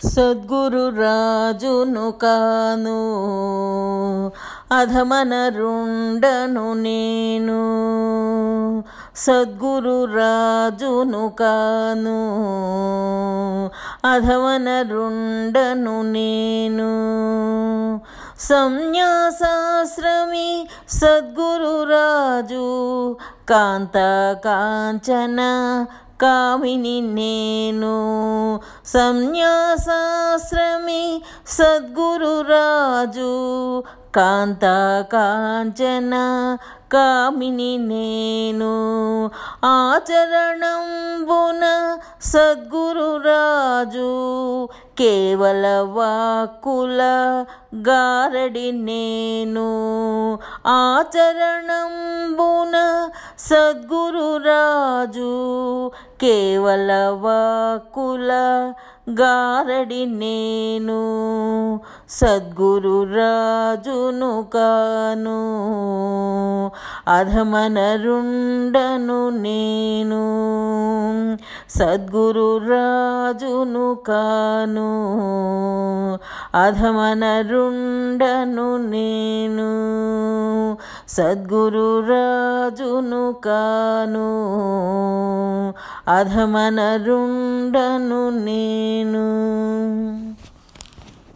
సద్గురు రాజును కాను అధమన రుండను నేను సద్గురు రాజును కాను అధమన రుండను నేను సంన్యాసాశ్రమి సద్గురు రాజు కాంత కాంచన కామిని నేను సంన్యాసాశ్రమి సద్గురు రాజు కాంత కాంచన కామిని నేను ఆచరణంబున సద్గురు రాజు కేవల వాక్కుల గారడి నేను ఆచరణంబున సద్గురు రాజు కేవల వాక్కుల గారడి నేను సద్గురు రాజును కాను అధమనరుండను నేను సద్గురు రాజును కాను అధమనరుండను నేను సద్గురు రాజును కాను అధమనరుండను నేను